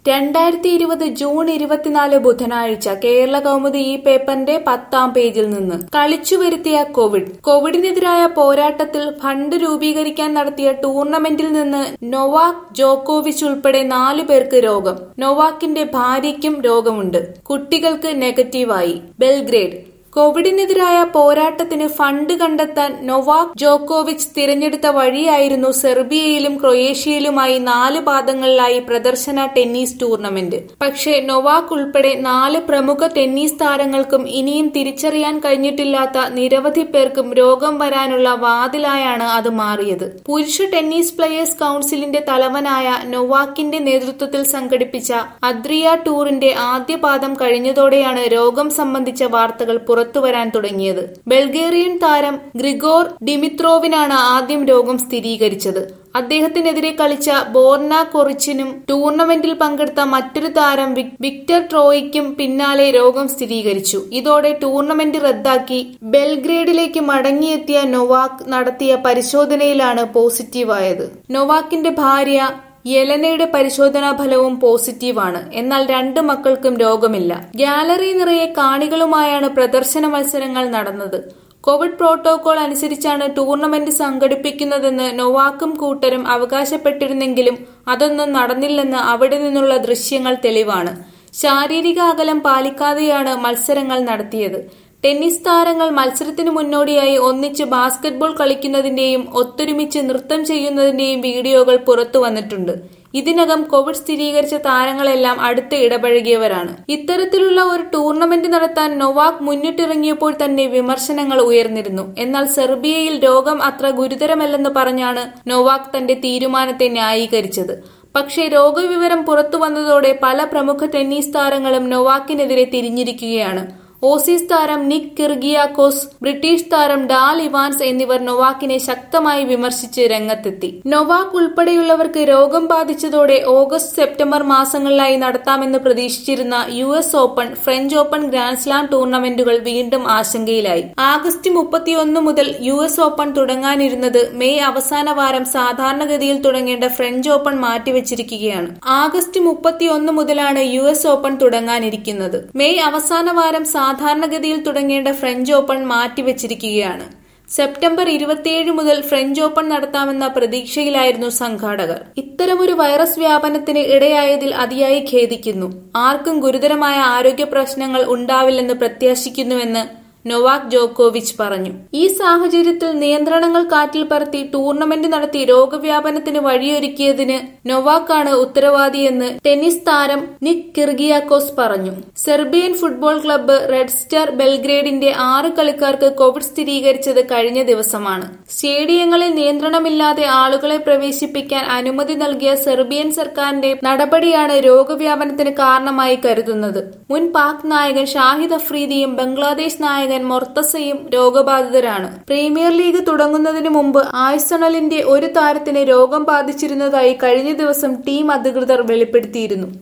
രണ്ടായിരത്തി ഇരുപത് ജൂൺ ഇരുപത്തിനാല് ബുധനാഴ്ച കേരള കൗമുദി ഈ പേപ്പറിന്റെ പത്താം പേജിൽ നിന്ന് കളിച്ചു വരുത്തിയ കോവിഡ് കോവിഡിനെതിരായ പോരാട്ടത്തിൽ ഫണ്ട് രൂപീകരിക്കാൻ നടത്തിയ ടൂർണമെന്റിൽ നിന്ന് നൊവാക് ജോക്കോവിച്ച് ഉൾപ്പെടെ നാലു പേർക്ക് രോഗം നൊവാക്കിന്റെ ഭാര്യയ്ക്കും രോഗമുണ്ട് കുട്ടികൾക്ക് നെഗറ്റീവായി ബെൽഗ്രേഡ് കോവിഡിനെതിരായ പോരാട്ടത്തിന് ഫണ്ട് കണ്ടെത്താൻ നൊവാക് ജോക്കോവിച്ച് തിരഞ്ഞെടുത്ത വഴിയായിരുന്നു സെർബിയയിലും ക്രൊയേഷ്യയിലുമായി നാല് പാദങ്ങളിലായി പ്രദർശന ടെന്നീസ് ടൂർണമെന്റ് പക്ഷേ നൊവാക് ഉൾപ്പെടെ നാല് പ്രമുഖ ടെന്നീസ് താരങ്ങൾക്കും ഇനിയും തിരിച്ചറിയാൻ കഴിഞ്ഞിട്ടില്ലാത്ത നിരവധി പേർക്കും രോഗം വരാനുള്ള വാതിലായാണ് അത് മാറിയത് പുരുഷ ടെന്നീസ് പ്ലേയേഴ്സ് കൌൺസിലിന്റെ തലവനായ നൊവാക്കിന്റെ നേതൃത്വത്തിൽ സംഘടിപ്പിച്ച അദ്രിയ ടൂറിന്റെ ആദ്യ പാദം കഴിഞ്ഞതോടെയാണ് രോഗം സംബന്ധിച്ച വാർത്തകൾ പുറത്തുവരാൻ തുടങ്ങിയത് ബൾഗേറിയൻ താരം ഗ്രിഗോർ ഡിമിത്രോവിനാണ് ആദ്യം രോഗം സ്ഥിരീകരിച്ചത് അദ്ദേഹത്തിനെതിരെ കളിച്ച ബോർന കൊറിച്ചിനും ടൂർണമെന്റിൽ പങ്കെടുത്ത മറ്റൊരു താരം വിക്ടർ ട്രോയിക്കും പിന്നാലെ രോഗം സ്ഥിരീകരിച്ചു ഇതോടെ ടൂർണമെന്റ് റദ്ദാക്കി ബെൽഗ്രേഡിലേക്ക് മടങ്ങിയെത്തിയ നൊവാക് നടത്തിയ പരിശോധനയിലാണ് പോസിറ്റീവായത് നൊവാക്കിന്റെ ഭാര്യ യെലനയുടെ പരിശോധനാ ഫലവും പോസിറ്റീവാണ് എന്നാൽ രണ്ട് മക്കൾക്കും രോഗമില്ല ഗാലറി നിറയെ കാണികളുമായാണ് പ്രദർശന മത്സരങ്ങൾ നടന്നത് കോവിഡ് പ്രോട്ടോകോൾ അനുസരിച്ചാണ് ടൂർണമെന്റ് സംഘടിപ്പിക്കുന്നതെന്ന് നൊവാക്കും കൂട്ടരും അവകാശപ്പെട്ടിരുന്നെങ്കിലും അതൊന്നും നടന്നില്ലെന്ന് അവിടെ നിന്നുള്ള ദൃശ്യങ്ങൾ തെളിവാണ് ശാരീരിക അകലം പാലിക്കാതെയാണ് മത്സരങ്ങൾ നടത്തിയത് ടെന്നീസ് താരങ്ങൾ മത്സരത്തിന് മുന്നോടിയായി ഒന്നിച്ച് ബാസ്കറ്റ്ബോൾ കളിക്കുന്നതിന്റെയും ഒത്തൊരുമിച്ച് നൃത്തം ചെയ്യുന്നതിന്റെയും വീഡിയോകൾ പുറത്തു വന്നിട്ടുണ്ട് ഇതിനകം കോവിഡ് സ്ഥിരീകരിച്ച താരങ്ങളെല്ലാം അടുത്ത് ഇടപഴകിയവരാണ് ഇത്തരത്തിലുള്ള ഒരു ടൂർണമെന്റ് നടത്താൻ നൊവാക് മുന്നിട്ടിറങ്ങിയപ്പോൾ തന്നെ വിമർശനങ്ങൾ ഉയർന്നിരുന്നു എന്നാൽ സെർബിയയിൽ രോഗം അത്ര ഗുരുതരമല്ലെന്ന് പറഞ്ഞാണ് നൊവാക് തന്റെ തീരുമാനത്തെ ന്യായീകരിച്ചത് പക്ഷേ രോഗവിവരം പുറത്തു വന്നതോടെ പല പ്രമുഖ ടെന്നീസ് താരങ്ങളും നൊവാക്കിനെതിരെ തിരിഞ്ഞിരിക്കുകയാണ് ഓസീസ് താരം നിക് കിർഗിയാക്കോസ് ബ്രിട്ടീഷ് താരം ഡാൽ ഇവാൻസ് എന്നിവർ നൊവാക്കിനെ ശക്തമായി വിമർശിച്ച് രംഗത്തെത്തി നൊവാക് ഉൾപ്പെടെയുള്ളവർക്ക് രോഗം ബാധിച്ചതോടെ ഓഗസ്റ്റ് സെപ്റ്റംബർ മാസങ്ങളിലായി നടത്താമെന്ന് പ്രതീക്ഷിച്ചിരുന്ന U S Open French Open grand slam ടൂർണമെന്റുകൾ വീണ്ടും ആശങ്കയിലായി ആഗസ്റ്റ് മുപ്പത്തിയൊന്ന് മുതൽ യു എസ് ഓപ്പൺ തുടങ്ങാനിരുന്നത് മെയ് അവസാന വാരം സാധാരണഗതിയിൽ തുടങ്ങേണ്ട ഫ്രഞ്ച് ഓപ്പൺ മാറ്റിവെച്ചിരിക്കുകയാണ് ആഗസ്റ്റ് മുപ്പത്തിയൊന്ന് മുതലാണ് യു എസ് ഓപ്പൺ തുടങ്ങാനിരിക്കുന്നത് മെയ് അവസാന വാരം സാധാരണഗതിയിൽ തുടങ്ങേണ്ട ഫ്രഞ്ച് ഓപ്പൺ മാറ്റിവെച്ചിരിക്കുകയാണ് സെപ്റ്റംബർ ഇരുപത്തിയേഴ് മുതൽ ഫ്രഞ്ച് ഓപ്പൺ നടത്താമെന്ന പ്രതീക്ഷയിലായിരുന്നു സംഘാടകർ ഇത്തരമൊരു വൈറസ് വ്യാപനത്തിന് ഇടയായതിൽ അതിയായി ഖേദിക്കുന്നു ആർക്കും ഗുരുതരമായ ആരോഗ്യ പ്രശ്നങ്ങൾ ഉണ്ടാവില്ലെന്ന് പ്രത്യാശിക്കുന്നുവെന്ന് നൊവാക് ജോക്കോവിച്ച് പറഞ്ഞു ഈ സാഹചര്യത്തിൽ നിയന്ത്രണങ്ങൾ കാറ്റിൽ പറത്തി ടൂർണമെന്റ് നടത്തി രോഗവ്യാപനത്തിന് വഴിയൊരുക്കിയതിന് നൊവാക്കാണ് ഉത്തരവാദിയെന്ന് ടെന്നീസ് താരം നിക് കിർഗിയാക്കോസ് പറഞ്ഞു Serbian football club Red Star ബെൽഗ്രേഡിന്റെ ആറ് കളിക്കാർക്ക് കോവിഡ് സ്ഥിരീകരിച്ചത് കഴിഞ്ഞ ദിവസമാണ് സ്റ്റേഡിയങ്ങളിൽ നിയന്ത്രണമില്ലാതെ ആളുകളെ പ്രവേശിപ്പിക്കാൻ അനുമതി നൽകിയ സെർബിയൻ സർക്കാരിന്റെ നടപടിയാണ് രോഗവ്യാപനത്തിന് കാരണമായി കരുതുന്നത് മുൻ പാക് നായകൻ ഷാഹിദ് അഫ്രീദിയും ബംഗ്ലാദേശ് നായകൻ നായകൻ മൊർത്തസയും രോഗബാധിതരാണ് പ്രീമിയർ ലീഗ് തുടങ്ങുന്നതിന് മുമ്പ് ആഴ്സണലിന്റെ ഒരു താരത്തിന് രോഗം ബാധിച്ചിരുന്നതായി കഴിഞ്ഞ ദിവസം ടീം അധികൃതർ വെളിപ്പെടുത്തിയിരുന്നു